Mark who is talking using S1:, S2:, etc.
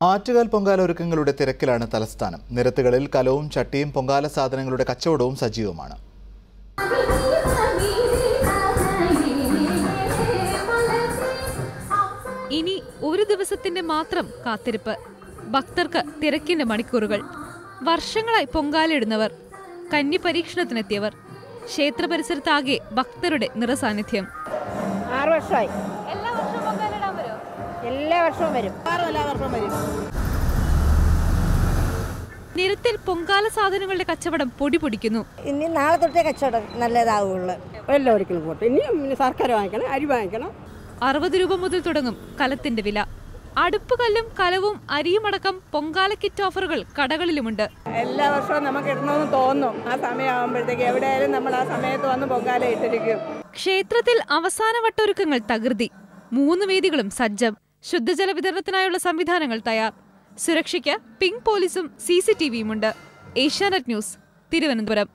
S1: ആറ്റുകാൽ പൊങ്കാല ഒരുക്കങ്ങളുടെ തിരക്കിലാണ് തലസ്ഥാനം നിരത്തുകളിൽ കലവും ചട്ടിയും പൊങ്കാല സാധനങ്ങളുടെ കച്ചവടവും സജീവമാണ്
S2: ഇനി ഒരു ദിവസത്തിന്റെ മാത്രം കാത്തിരിപ്പ് ഭക്തർക്ക് തിരക്കിന്റെ മണിക്കൂറുകൾ വർഷങ്ങളായി പൊങ്കാലയിടുന്നവർ കന്നി പരീക്ഷണത്തിനെത്തിയവർ ക്ഷേത്ര പരിസരത്താകെ ഭക്തരുടെ നിറസാന്നിധ്യം
S3: ആറ് വർഷമായി എല്ലാ വർഷവും വരും എല്ലാ വർഷവും വരും
S2: നിരത്തിൽ പൊങ്കാല സാധനങ്ങളുടെ കച്ചവടം പൊടി പൊടിക്കുന്നു
S3: ഇനി നാളെ തൊട്ടേ കച്ചവടം നല്ലതാവുള്ളൂ
S4: എല്ലാവർക്കും പോട്ടെ ഇനിയും പിന്നെ ശർക്കര വാങ്ങിക്കണം അരി വാങ്ങിക്കണം
S2: അറുപത് രൂപ മുതൽ തുടങ്ങും കലത്തിന്റെ വില അടുപ്പുകല്ലും കലവും അരിയുമടക്കം പൊങ്കാല കിറ്റ് ഓഫറുകൾ കടകളിലുമുണ്ട്
S4: എല്ലാ വർഷവും നമുക്ക് ഇടണമെന്ന് തോന്നും ആ സമയമാകുമ്പോഴത്തേക്ക് എവിടെയായാലും നമ്മൾ ആ സമയത്ത് വന്ന് പൊങ്കാല ഇട്ടിരിക്കും
S2: ക്ഷേത്രത്തിൽ അവസാന വട്ടൊരുക്കങ്ങൾ തകൃതി മൂന്ന് വേദികളും സജ്ജം ശുദ്ധജല വിതരണത്തിനായുള്ള സംവിധാനങ്ങൾ തയ്യാർ സുരക്ഷയ്ക്ക് പിങ്ക് പോലീസും സി സി ടി വിയുമുണ്ട് ഏഷ്യാനെറ്റ് ന്യൂസ് തിരുവനന്തപുരം